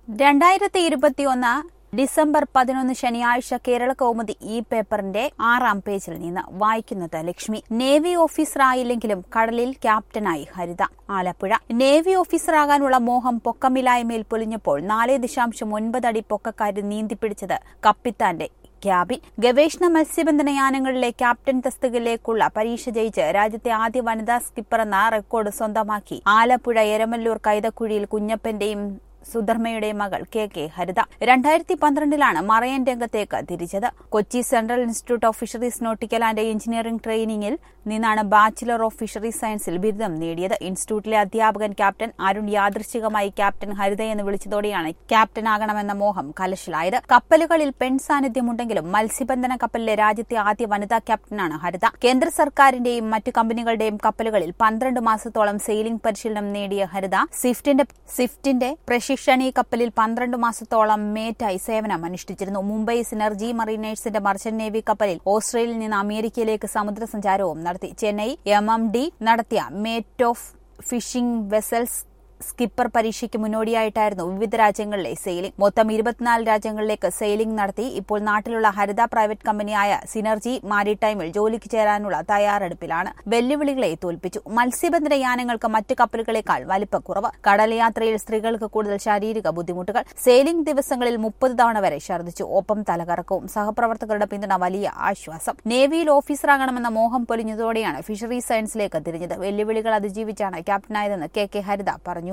രണ്ടായിരത്തി ഇരുപത്തിയൊന്ന് ഡിസംബർ പതിനൊന്ന് ശനിയാഴ്ച കേരള കൗമുദി ഈ പേപ്പറിന്റെ ആറാം പേജിൽ നിന്ന് വായിക്കുന്നത് ലക്ഷ്മി നേവി ഓഫീസറായില്ലെങ്കിലും കടലിൽ ക്യാപ്റ്റനായി ഹരിത ആലപ്പുഴ നേവി ഓഫീസറാകാനുള്ള മോഹം പൊക്കമില്ലായ്മയിൽ പൊലിഞ്ഞപ്പോൾ നാല് ദശാംശം ഒൻപത് അടി പൊക്കക്കാരി നീന്തിപ്പിടിച്ചത് കപ്പിത്താന്റെ ക്യാബിൻ ഗവേഷണ മത്സ്യബന്ധന യാനങ്ങളിലെ ക്യാപ്റ്റൻ തസ്തികയിലേക്കുള്ള പരീക്ഷ ജയിച്ച് രാജ്യത്തെ ആദ്യ വനിതാ സ്കിപ്പർ എന്ന റെക്കോർഡ് സ്വന്തമാക്കി ആലപ്പുഴ എരമല്ലൂർ കൈതക്കുഴിയിൽ കുഞ്ഞപ്പന്റെയും സുധർമ്മയുടെ മകൾ കെ കെ ഹരിത രണ്ടായിരത്തി പന്ത്രണ്ടിലാണ് മറയൻ രംഗത്തേക്ക് തിരിച്ചത് Kochi central institute of fisheries nautical and engineering ട്രെയിനിങ്ങിൽ നിന്നാണ് ബാച്ചിലർ ഓഫ് ഫിഷറീസ് സയൻസിൽ ബിരുദം നേടിയത് ഇൻസ്റ്റിറ്റ്യൂട്ടിലെ അധ്യാപകൻ ക്യാപ്റ്റൻ അരുൺ യാദൃശികമായി ക്യാപ്റ്റൻ ഹരിത എന്ന് വിളിച്ചതോടെയാണ് ക്യാപ്റ്റനാകണമെന്ന മോഹം കലശലായത് കപ്പലുകളിൽ പെൺ സാന്നിധ്യമുണ്ടെങ്കിലും മത്സ്യബന്ധന കപ്പലിലെ രാജ്യത്തെ ആദ്യ വനിതാ ക്യാപ്റ്റനാണ് ഹരിത കേന്ദ്ര സർക്കാരിന്റെയും മറ്റു കമ്പനികളുടെയും കപ്പലുകളിൽ പന്ത്രണ്ട് മാസത്തോളം സെയിലിംഗ് പരിശീലനം നേടിയ ഹരിത സ്വിഫ്റ്റിന്റെ സ്വിഫ്റ്റിന്റെ പ്രശിക്ഷണി കപ്പലിൽ പന്ത്രണ്ട് മാസത്തോളം മേറ്റായി സേവനം അനുഷ്ഠിച്ചിരുന്നു മുംബൈ സിനർജി മറീനേഴ്സിന്റെ മർച്ചന്റ് നേവി കപ്പലിൽ ഓസ്ട്രേലിയയിൽ നിന്ന് അമേരിക്കയിലേക്ക് സമുദ്ര സഞ്ചാരവും നടത്തി ചെന്നൈ എം എം ഡി നടത്തിയ mate of fishing vessels skipper പരീക്ഷയ്ക്ക് മുന്നോടിയായിട്ടായിരുന്നു വിവിധ രാജ്യങ്ങളിലെ സെയിലിംഗ് മൊത്തം ഇരുപത്തിനാല് രാജ്യങ്ങളിലേക്ക് സെയിലിംഗ് നടത്തി ഇപ്പോൾ നാട്ടിലുള്ള ഹരിത പ്രൈവറ്റ് കമ്പനിയായ സിനർജി മാരിടൈമിൽ ജോലിക്ക് ചേരാനുള്ള തയ്യാറെടുപ്പിലാണ് വെല്ലുവിളികളെ തോൽപ്പിച്ചു മത്സ്യബന്ധന യാനങ്ങൾക്ക് മറ്റ് കപ്പലുകളെക്കാൾ വലിപ്പക്കുറവ് കടൽയാത്രയിൽ സ്ത്രീകൾക്ക് കൂടുതൽ ശാരീരിക ബുദ്ധിമുട്ടുകൾ സെയിലിംഗ് ദിവസങ്ങളിൽ മുപ്പത് തവണ വരെ ഛർദ്ദിച്ചു ഒപ്പം തലകറക്കവും സഹപ്രവർത്തകരുടെ പിന്തുണ വലിയ ആശ്വാസം നേവിയിൽ ഓഫീസറാകണമെന്ന മോഹം പൊലിഞ്ഞതോടെയാണ് ഫിഷറീസ് സയൻസിലേക്ക് തിരിഞ്ഞത് വെല്ലുവിളികൾ അതിജീവിച്ചാണ് ക്യാപ്റ്റനായതെന്ന് കെ കെ ഹരിത പറഞ്ഞു